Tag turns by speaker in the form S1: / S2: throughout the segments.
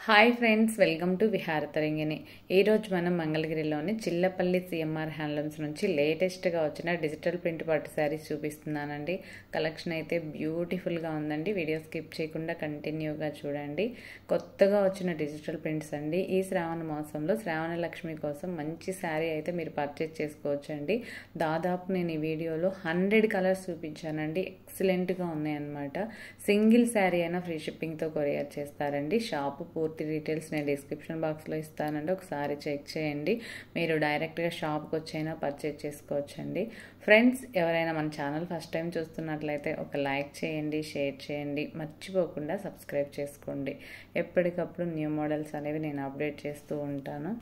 S1: hi friends welcome to విహార తరంగిణి ఈరోజు మనం మంగళగిరిలోని చిల్లపల్లి సిఎంఆర్ హ్యాండ్లూమ్స్ నుంచి లేటెస్ట్గా వచ్చిన డిజిటల్ ప్రింట్ పట్టు శారీస్ చూపిస్తున్నానండి కలెక్షన్ అయితే బ్యూటిఫుల్గా ఉందండి వీడియో స్కిప్ చేయకుండా కంటిన్యూగా చూడండి కొత్తగా వచ్చిన డిజిటల్ ప్రింట్స్ అండి ఈ శ్రావణ మాసంలో శ్రావణ లక్ష్మి కోసం మంచి శారీ అయితే మీరు పర్చేస్ చేసుకోవచ్చండి దాదాపు నేను ఈ వీడియోలో హండ్రెడ్ కలర్స్ చూపించానండి ఎక్సలెంట్గా ఉన్నాయన్నమాట సింగిల్ శారీ అయినా ఫ్రీ షిప్పింగ్తో కొరియర్ చేస్తారండి షాపు పూర్తి డీటెయిల్స్ నేను డిస్క్రిప్షన్ బాక్స్లో ఇస్తానండి ఒకసారి చెక్ చేయండి మీరు డైరెక్ట్గా షాప్కి వచ్చైనా పర్చేజ్ చేసుకోవచ్చండి ఫ్రెండ్స్ ఎవరైనా మన ఛానల్ ఫస్ట్ టైం చూస్తున్నట్లయితే ఒక లైక్ చేయండి షేర్ చేయండి మర్చిపోకుండా సబ్స్క్రైబ్ చేసుకోండి ఎప్పటికప్పుడు న్యూ మోడల్స్ అనేవి నేను అప్డేట్ చేస్తూ ఉంటాను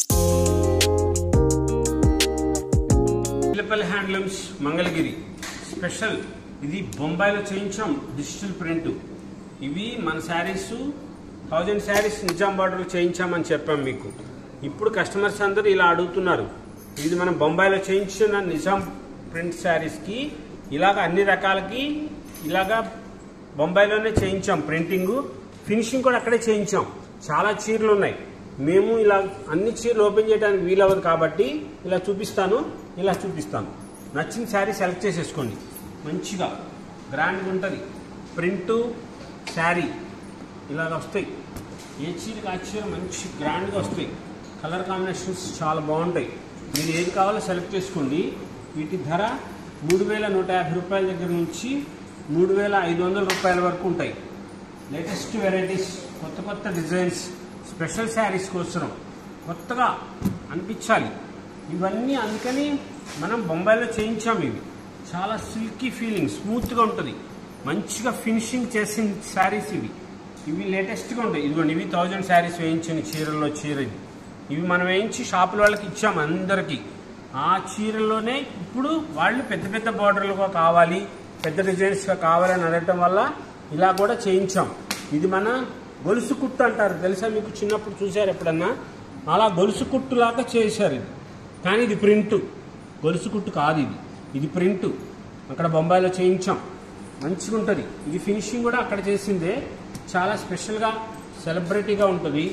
S2: చిల్లపల్లి హ్యాండ్లూమ్స్ మంగళగిరి స్పెషల్ ఇది బొంబాయిలో చేయించాం డిజిటల్ ప్రింట్ ఇవి మన శారీస్ థౌజండ్ శారీస్ నిజాం బార్డర్లో చేయించామని చెప్పాం మీకు ఇప్పుడు కస్టమర్స్ అందరూ ఇలా అడుగుతున్నారు ఇది మనం బొంబాయిలో చేయించిన నిజాం ప్రింట్ శారీస్కి ఇలాగ అన్ని రకాలకి ఇలాగా బొంబాయిలోనే చేయించాం ప్రింటింగ్ ఫినిషింగ్ కూడా అక్కడే చేయించాం చాలా చీరలు ఉన్నాయి మేము ఇలా అన్ని చీరలు ఓపెన్ చేయడానికి వీలవ్వదు కాబట్టి ఇలా చూపిస్తాను ఇలా చూపిస్తాను నచ్చిన శారీ సెలెక్ట్ చేసేసుకోండి మంచిగా గ్రాండ్గా ఉంటుంది ప్రింటు శారీ ఇలాగ వస్తాయి ఏ చీరకి ఆ చీర మంచి గ్రాండ్గా వస్తాయి కలర్ కాంబినేషన్స్ చాలా బాగుంటాయి మీరు ఏది కావాలో సెలెక్ట్ చేసుకోండి వీటి ధర మూడు వేల నూట యాభై రూపాయల దగ్గర నుంచి మూడు వేల ఐదు వందల రూపాయల వరకు ఉంటాయి లేటెస్ట్ వెరైటీస్ కొత్త కొత్త డిజైన్స్ స్పెషల్ శారీస్ కోసం కొత్తగా అనిపించాలి ఇవన్నీ అందుకని మనం బొంబాయిలో చేయించాం ఇవి చాలా సిల్కీ ఫీలింగ్ స్మూత్గా ఉంటుంది మంచిగా ఫినిషింగ్ చేసిన శారీస్ ఇవి ఇవి లేటెస్ట్గా ఉంటాయి ఇదిగోండి ఇవి థౌజండ్ శారీస్ వేయించిన చీరల్లో చీర ఇది ఇవి మనం వేయించి షాపుల వాళ్ళకి ఇచ్చాం అందరికీ ఆ చీరల్లోనే ఇప్పుడు వాళ్ళు పెద్ద పెద్ద బార్డర్లుగా కావాలి పెద్ద డిజైన్స్గా కావాలని అడగటం వల్ల ఇలా కూడా చేయించాం ఇది మన గొలుసు కుట్టు అంటారు తెలుసా మీకు చిన్నప్పుడు చూశారు ఎప్పుడన్నా అలా గొలుసు కుట్టులాగా చేశారు ఇది కానీ ఇది ప్రింట్ గొలుసు కుట్టు కాదు ఇది ఇది ప్రింట్ అక్కడ బొంబాయిలో చేయించాం మంచిగా ఉంటుంది ఇది ఫినిషింగ్ కూడా అక్కడ చేసిందే చాలా స్పెషల్గా సెలబ్రిటీగా ఉంటుంది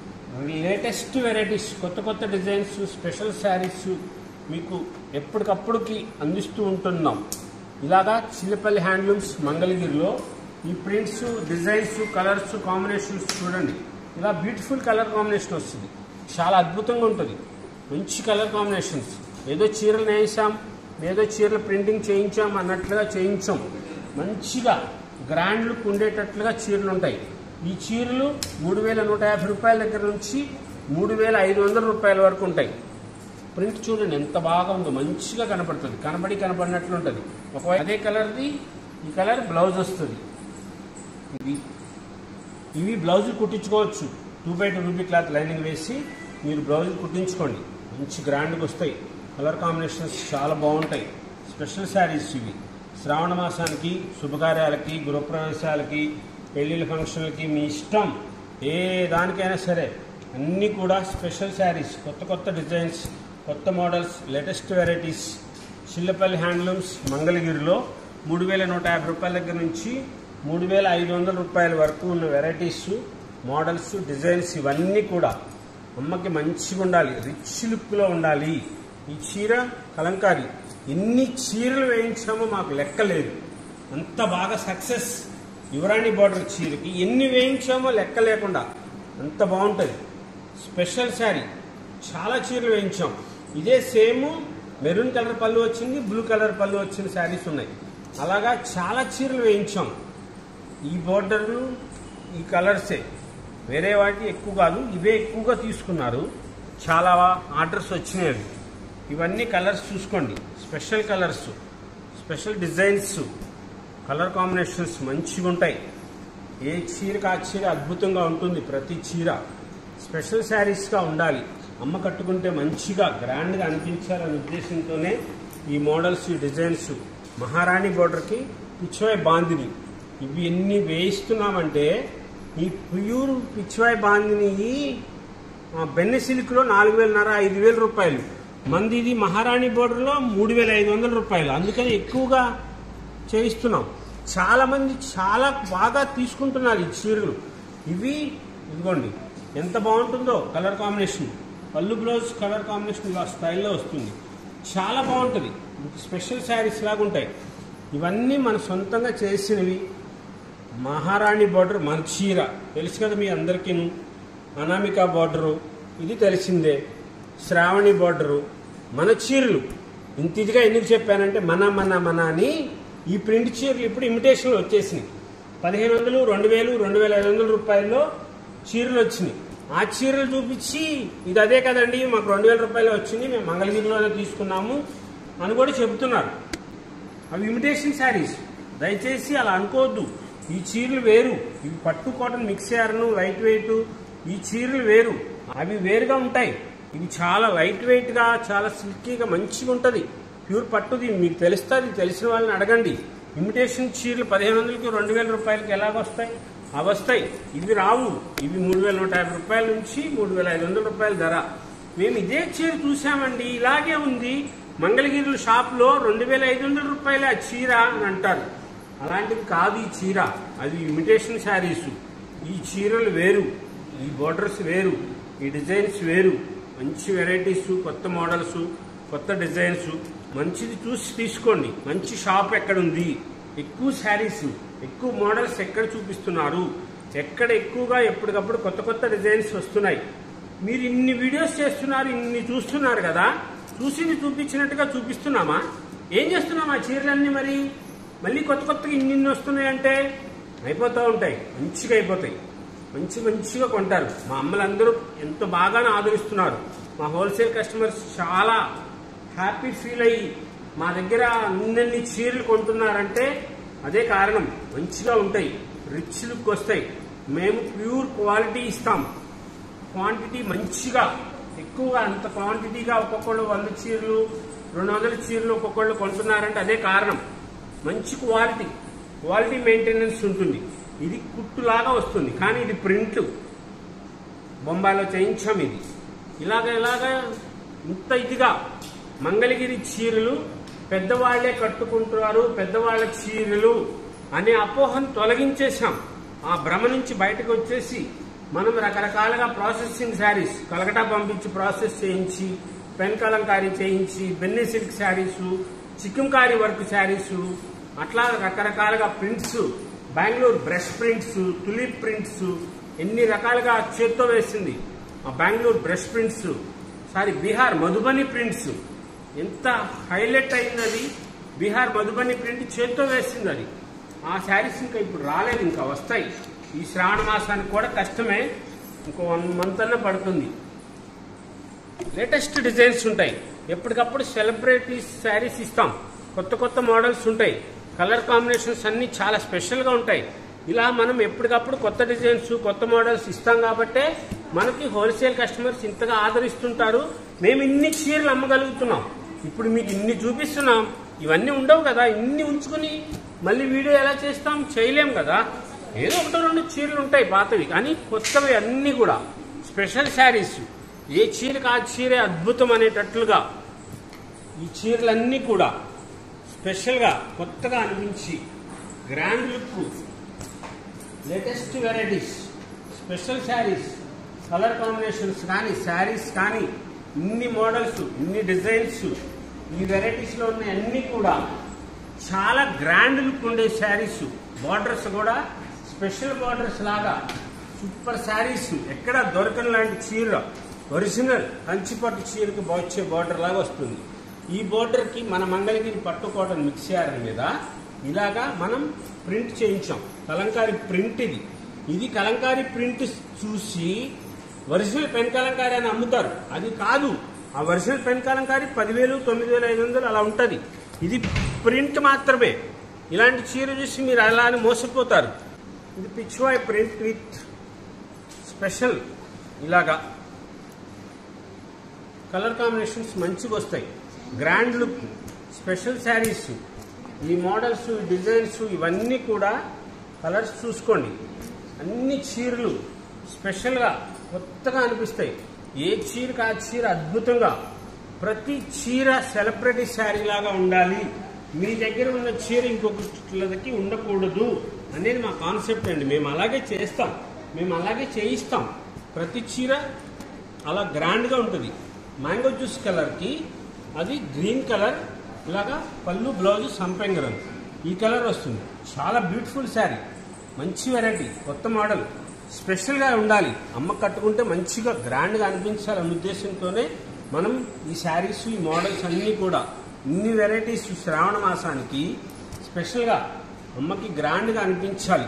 S2: లేటెస్ట్ వెరైటీస్ కొత్త కొత్త డిజైన్స్ స్పెషల్ శారీస్ మీకు ఎప్పటికప్పుడుకి అందిస్తూ ఉంటున్నాం ఇలాగా చిల్లపల్లి హ్యాండ్లూమ్స్ మంగళగిరిలో ఈ ప్రింట్స్ డిజైన్స్ కలర్స్ కాంబినేషన్స్ చూడండి ఇలా బ్యూటిఫుల్ కలర్ కాంబినేషన్ వస్తుంది చాలా అద్భుతంగా ఉంటుంది మంచి కలర్ కాంబినేషన్స్ ఏదో చీరలు నేసాం ఏదో చీరలు ప్రింటింగ్ చేయించాం అన్నట్లుగా చేయించాం మంచిగా గ్రాండ్ లుక్ ఉండేటట్లుగా చీరలు ఉంటాయి ఈ చీరలు మూడు వేల నూట యాభై రూపాయల దగ్గర నుంచి మూడు వేల ఐదు వందల రూపాయల వరకు ఉంటాయి ప్రింట్ చూడండి ఎంత బాగా ఉందో మంచిగా కనపడుతుంది కనబడి కనబడినట్లు ఉంటుంది ఒకవేళ అదే కలర్ది ఈ కలర్ బ్లౌజ్ వస్తుంది ఇది ఇవి బ్లౌజ్ కుట్టించుకోవచ్చు two by two rupee cloth lining వేసి మీరు బ్లౌజ్ కుట్టించుకోండి మంచి గ్రాండ్గా వస్తాయి కలర్ కాంబినేషన్స్ చాలా బాగుంటాయి స్పెషల్ శారీస్ ఇవి శ్రావణ మాసానికి శుభకార్యాలకి గృహప్రవేశాలకి పెళ్ళిళ్ళ ఫంక్షన్లకి మీ ఇష్టం ఏ దానికైనా సరే అన్నీ కూడా స్పెషల్ శారీస్ కొత్త కొత్త డిజైన్స్ కొత్త models latest varieties Chillapalli handlooms మంగళగిరిలో మూడు వేల నూట యాభై రూపాయల దగ్గర నుంచి మూడు వేల ఐదు వందల రూపాయల వరకు ఉన్న వెరైటీస్ మోడల్స్ డిజైన్స్ ఇవన్నీ కూడా అమ్మకి మంచిగా ఉండాలి రిచ్ లుక్లో ఉండాలి ఈ చీర కలంకారీ ఎన్ని చీరలు వేయించామో మాకు లెక్క లేదు అంత బాగా సక్సెస్ యువరాణి బార్డర్ చీరకి ఎన్ని వేయించామో లెక్క లేకుండా అంత బాగుంటుంది స్పెషల్ శారీ చాలా చీరలు వేయించాం ఇదే సేమ్ మెరూన్ కలర్ పళ్ళు వచ్చింది బ్లూ కలర్ పళ్ళు వచ్చిన శారీస్ ఉన్నాయి అలాగా చాలా చీరలు వేయించాం ఈ బోర్డర్లు ఈ కలర్సే వేరే వాటి ఎక్కువ కాదు ఇవే ఎక్కువగా తీసుకున్నారు చాలా ఆర్డర్స్ వచ్చినాయి ఇవన్నీ కలర్స్ చూసుకోండి special colours special designs colour combinations మంచిగా ఉంటాయి ఏ చీరకు ఆ చీర అద్భుతంగా ఉంటుంది ప్రతి చీర స్పెషల్ శారీస్గా ఉండాలి అమ్మ కట్టుకుంటే మంచిగా గ్రాండ్గా అనిపించాలనే ఉద్దేశంతోనే ఈ మోడల్స్ ఈ డిజైన్స్ మహారాణి బోర్డర్కి పిచ్చివాయ్ బాందిని ఇవి ఎన్ని వేయిస్తున్నామంటే ఈ ప్యూర్ పిచ్చివాయ్ బాందిని బెన్నె సిల్క్లో నాలుగు వేలన్నర ఐదు వేల రూపాయలు మంది ఇది మహారాణి బోర్డర్లో మూడు వేల ఐదు వందల రూపాయలు అందుకని ఎక్కువగా చేయిస్తున్నాం చాలా మంది చాలా బాగా తీసుకుంటున్నారు ఈ చీరలు ఇవి ఇదిగోండి ఎంత బాగుంటుందో కలర్ కాంబినేషన్ పళ్ళు బ్లౌజ్ కలర్ కాంబినేషన్ ఇలా స్టైల్లో వస్తుంది చాలా బాగుంటుంది స్పెషల్ శారీస్ లాగా ఉంటాయి ఇవన్నీ మన సొంతంగా చేసినవి మహారాణి బార్డర్ మన చీర తెలుసు కదా మీ అందరికీను అనామిక బార్డరు ఇది తెలిసిందే శ్రావణి బార్డరు మన చీరలు ఇంత ఇదిగా ఎందుకు చెప్పానంటే మన మన మన అని ఈ ప్రింట్ చీరలు ఇప్పుడు ఇమిటేషన్లు వచ్చేసినాయి పదిహేను వందలు రెండు వేలు రెండు వేల ఐదు వందల రూపాయల్లో చీరలు వచ్చినాయి ఆ చీరలు చూపించి ఇది అదే కదండి మాకు రెండు వేల రూపాయలు వచ్చింది మేము మంగళగిరిలోనే తీసుకున్నాము అని కూడా చెబుతున్నారు అవి ఇమిటేషన్ శారీస్ దయచేసి అలా అనుకోవద్దు ఈ చీరలు వేరు ఇవి పట్టు కాటన్ మిక్స్ అయ్యారను లైట్ వెయిట్ ఈ చీరలు వేరు అవి వేరుగా ఉంటాయి ఇవి చాలా లైట్ వెయిట్ గా చాలా సిల్కీగా మంచిగా ఉంటది ప్యూర్ పట్టుది మీకు తెలుస్తుంది తెలిసిన వాళ్ళని అడగండి ఇమిటేషన్ చీరలు పదిహేను వందలకి రెండు వేల రూపాయలకి ఎలాగొస్తాయి అవి వస్తాయి ఇవి రావు ఇవి మూడు వేల నూట యాభై రూపాయల నుంచి మూడు వేల ఐదు వందల రూపాయల ధర మేము ఇదే చీర చూసామండి ఇలాగే ఉంది మంగళగిరి షాప్ లో రెండు వేల ఐదు వందల రూపాయల ఆ చీర అని అంటారు అలాంటిది కాదు ఈ చీర అది ఇమిటేషన్ శారీస్ ఈ చీరలు వేరు ఈ బోర్డర్స్ వేరు ఈ డిజైన్స్ వేరు మంచి వెరైటీస్ కొత్త మోడల్స్ కొత్త డిజైన్స్ మంచిది చూసి తీసుకోండి మంచి షాప్ ఎక్కడ ఉంది ఎక్కువ శారీస్ ఎక్కువ మోడల్స్ ఎక్కడ చూపిస్తున్నారు ఎక్కడ ఎక్కువగా ఎప్పటికప్పుడు కొత్త కొత్త డిజైన్స్ వస్తున్నాయి మీరు ఇన్ని వీడియోస్ చేస్తున్నారు ఇన్ని చూస్తున్నారు కదా చూసింది చూపించినట్టుగా చూపిస్తున్నామా ఏం చేస్తున్నాం ఆ చీరలన్నీ మరి మళ్ళీ కొత్త కొత్తగా ఇన్ని ఇన్ని వస్తున్నాయంటే అయిపోతూ ఉంటాయి మంచిగా అయిపోతాయి మంచి మంచిగా కొంటారు మా అమ్మలందరూ ఎంతో బాగానే ఆదరిస్తున్నారు మా హోల్సేల్ కస్టమర్స్ చాలా హ్యాపీ ఫీల్ అయ్యి మా దగ్గర అన్ని చీరలు కొంటున్నారంటే అదే కారణం మంచిగా ఉంటాయి రిచ్ లుక్ వస్తాయి మేము ప్యూర్ క్వాలిటీ ఇస్తాం క్వాంటిటీ మంచిగా ఎక్కువగా అంత క్వాంటిటీగా ఒక్కొక్కళ్ళు వంద చీరలు రెండు వందల చీరలు ఒక్కొక్కళ్ళు కొంటున్నారంటే అదే కారణం మంచి క్వాలిటీ క్వాలిటీ మెయింటెనెన్స్ ఉంటుంది ఇది కుట్టులాగా వస్తుంది కానీ ఇది ప్రింట్ బొంబాయిలో చేయించాం ఇది ఇలాగ ఇలాగ ఇంత ఇదిగా మంగళగిరి చీరలు పెద్దవాళ్లే కట్టుకుంటున్నారు పెద్దవాళ్ల చీరలు అనే అపోహను తొలగించేశాం ఆ భ్రమ నుంచి బయటకు వచ్చేసి మనం రకరకాలుగా ప్రాసెసింగ్ శారీస్ కలకటా పంపించి ప్రాసెస్ చేయించి పెన్ కలంకారీ చేయించి బెన్నీ సిల్క్ శారీస్ చిక్కంకారీ వర్క్ శారీస్ అట్లా రకరకాలుగా prints Bengaluru brush prints tulip prints ఎన్ని రకాలుగా చేత్తో వేసింది ఆ Bengaluru brush prints sari Bihar Madhubani prints ఎంత హైలైట్ అయింది అది బీహార్ మధుబని ప్రింట్ చేత్తో వేసింది అది ఆ శారీస్ ఇంకా ఇప్పుడు రాలేదు ఇంకా వస్తాయి ఈ శ్రావణ మాసానికి కూడా కష్టమే ఇంకో వన్ మంత్ అన్న పడుతుంది లేటెస్ట్ డిజైన్స్ ఉంటాయి ఎప్పటికప్పుడు సెలబ్రిటీస్ శారీస్ ఇస్తాం కొత్త కొత్త మోడల్స్ ఉంటాయి కలర్ కాంబినేషన్స్ అన్ని చాలా స్పెషల్గా ఉంటాయి ఇలా మనం ఎప్పటికప్పుడు కొత్త డిజైన్స్ కొత్త మోడల్స్ ఇస్తాం కాబట్టే మనకి హోల్సేల్ కస్టమర్స్ ఇంతగా ఆదరిస్తుంటారు మేము ఇన్ని చీరలు అమ్మగలుగుతున్నాం ఇప్పుడు మీకు ఇన్ని చూపిస్తున్నాం ఇవన్నీ ఉండవు కదా ఇన్ని ఉంచుకుని మళ్ళీ వీడియో ఎలా చేస్తాం చేయలేం కదా ఏదో ఒకటో రెండు చీరలు ఉంటాయి పాతవి కానీ కొత్తవి అన్నీ కూడా స్పెషల్ శారీస్ ఏ చీరకు ఆ చీరే అద్భుతం అనేటట్లుగా ఈ చీరలన్నీ కూడా స్పెషల్గా కొత్తగా అనిపించి grand look latest varieties special saris colour combinations కానీ శారీస్ కానీ ఇన్ని మోడల్స్ ఇన్ని డిజైన్స్ ఈ వెరైటీస్లో ఉన్న అన్ని కూడా చాలా గ్రాండ్ లుక్ ఉండే శారీస్ బార్డర్స్ కూడా స్పెషల్ బార్డర్స్ లాగా సూపర్ శారీస్ ఎక్కడ దొరకని లాంటి చీర ఒరిజినల్ కంచిపట్టు చీరకు వచ్చే బార్డర్ లాగా వస్తుంది ఈ border కి మన మంగళగిరి పట్టు కాటన్ మిక్స్ చేయడం మీద ఇలాగా మనం ప్రింట్ చేయించాం కలంకారీ ప్రింట్ ఇది ఇది కలంకారీ ప్రింట్ చూసి ఒరిజినల్ పెన్ కలంకారీ అని అమ్ముతారు అది కాదు ఆ ఒరిజినల్ పెన్ కలంకారీ పదివేలు తొమ్మిది వేల ఐదు వందలు అలా ఉంటుంది ఇది ప్రింట్ మాత్రమే ఇలాంటి చీర చూసి మీరు అలా అని మోసపోతారు ఇది పిచ్వాయ్ ప్రింట్ విత్ స్పెషల్ ఇలాగా కలర్ కాంబినేషన్స్ మంచిగా వస్తాయి గ్రాండ్ లుక్ స్పెషల్ శారీస్ ఈ మోడల్స్ డిజైన్స్ ఇవన్నీ కూడా కలర్స్ చూసుకోండి అన్ని చీరలు స్పెషల్గా కొత్తగా అనిపిస్తాయి ఏ చీరకు ఆ చీర అద్భుతంగా ప్రతి చీర సెలబ్రిటీ శారీ లాగా ఉండాలి మీ దగ్గర ఉన్న చీర ఇంకొకరికి ఉండకూడదు అనేది మా కాన్సెప్ట్ అండి మేము అలాగే చేస్తాం మేము అలాగే చేయిస్తాం ప్రతి చీర అలా గ్రాండ్గా ఉంటుంది మ్యాంగో జ్యూస్ కలర్కి అది గ్రీన్ కలర్ ఇలాగా పళ్ళు బ్లౌజ్ సంపెంగరం ఈ కలర్ వస్తుంది చాలా బ్యూటిఫుల్ శారీ మంచి వెరైటీ కొత్త మోడల్ స్పెషల్గా ఉండాలి అమ్మ కట్టుకుంటే మంచిగా గ్రాండ్గా అనిపించాలన్న ఉద్దేశంతోనే మనం ఈ శారీస్ ఈ మోడల్స్ అన్నీ కూడా ఇన్ని వెరైటీస్ శ్రావణ మాసానికి స్పెషల్గా అమ్మకి గ్రాండ్గా అనిపించాలి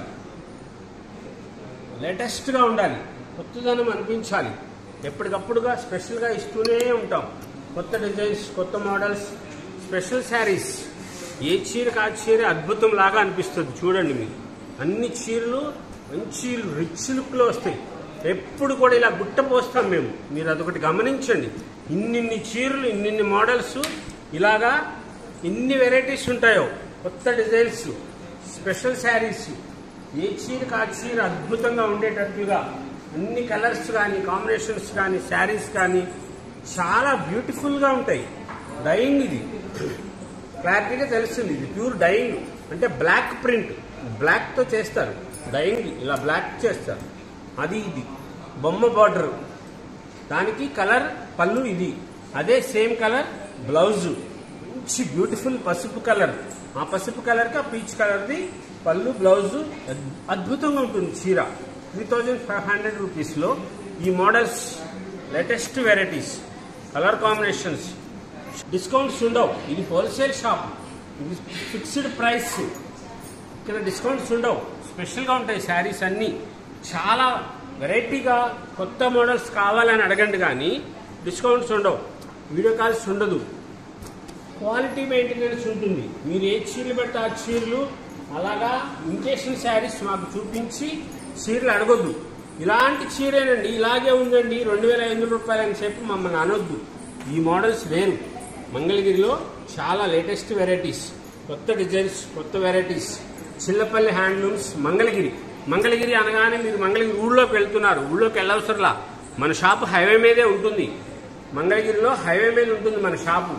S2: లేటెస్ట్గా ఉండాలి కొత్తదనం అనిపించాలి ఎప్పటికప్పుడుగా స్పెషల్గా ఇస్తూనే ఉంటాం కొత్త డిజైన్స్ కొత్త మోడల్స్ స్పెషల్ శారీస్ ఏ చీరకు ఆ చీర అద్భుతం లాగా అనిపిస్తుంది చూడండి మీరు అన్ని చీరలు మంచి రిచ్ లుక్లో వస్తాయి ఎప్పుడు కూడా ఇలా గుట్ట పోస్తాం మేము మీరు అదొకటి గమనించండి ఇన్నిన్ని చీరలు ఇన్నిన్ని మోడల్స్ ఇలాగా ఎన్ని వెరైటీస్ ఉంటాయో కొత్త డిజైన్స్ స్పెషల్ శారీస్ ఏ చీరకు ఆ చీర అద్భుతంగా ఉండేటట్లుగా అన్ని కలర్స్ కానీ కాంబినేషన్స్ కానీ శారీస్ కానీ చాలా బ్యూటిఫుల్గా ఉంటాయి డైయింగ్ ఇది క్లారిటీగా తెలుస్తుంది ఇది ప్యూర్ డైయింగ్ అంటే బ్లాక్ ప్రింట్ బ్లాక్తో చేస్తారు డైయింగ్ ఇలా బ్లాక్ చేస్తారు అది ఇది బొమ్మ బార్డర్ దానికి కలర్ పళ్ళు ఇది అదే సేమ్ కలర్ బ్లౌజ్ మంచి బ్యూటిఫుల్ పసుపు కలర్ ఆ పసుపు కలర్కి ఆ పీచ్ కలర్ది పళ్ళు బ్లౌజ్ అద్భుతంగా ఉంటుంది చీర త్రీ థౌజండ్ ఫైవ్ హండ్రెడ్ రూపీస్లో ఈ models latest varieties colour combinations discounts ఉండవు ఇది హోల్సేల్ షాప్ ఇది ఫిక్స్డ్ ప్రైస్ ఇక్కడ డిస్కౌంట్స్ ఉండవు స్పెషల్గా ఉంటాయి శారీస్ అన్నీ చాలా వెరైటీగా కొత్త మోడల్స్ కావాలని అడగండి కానీ డిస్కౌంట్స్ ఉండవు వీడియో కాల్స్ ఉండదు క్వాలిటీ మెయింటెనెన్స్ ఉంటుంది మీరు ఏ చీరలు పెడితే ఆ చీరలు అలాగా ఇంకేషన్ శారీస్ మాకు చూపించి చీరలు అడగొద్దు ఇలాంటి చీరేనండి ఇలాగే ఉందండి రెండు వేల ఐదు రూపాయలు అని చెప్పి మమ్మల్ని అనొద్దు ఈ మోడల్స్ వేరు మంగళగిరిలో చాలా లేటెస్ట్ వెరైటీస్ కొత్త డిజైన్స్ కొత్త వెరైటీస్ చిల్లపల్లి హ్యాండ్లూమ్స్ మంగళగిరి మంగళగిరి అనగానే మీరు మంగళగిరి ఊళ్ళోకి వెళ్తున్నారు ఊళ్ళోకి వెళ్ళవసరలా మన షాపు హైవే మీదే ఉంటుంది మంగళగిరిలో హైవే మీద ఉంటుంది మన షాపు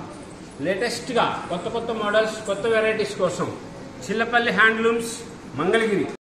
S2: లేటెస్ట్గా కొత్త కొత్త మోడల్స్ కొత్త వెరైటీస్ కోసం చిల్లపల్లి హ్యాండ్లూమ్స్ మంగళగిరి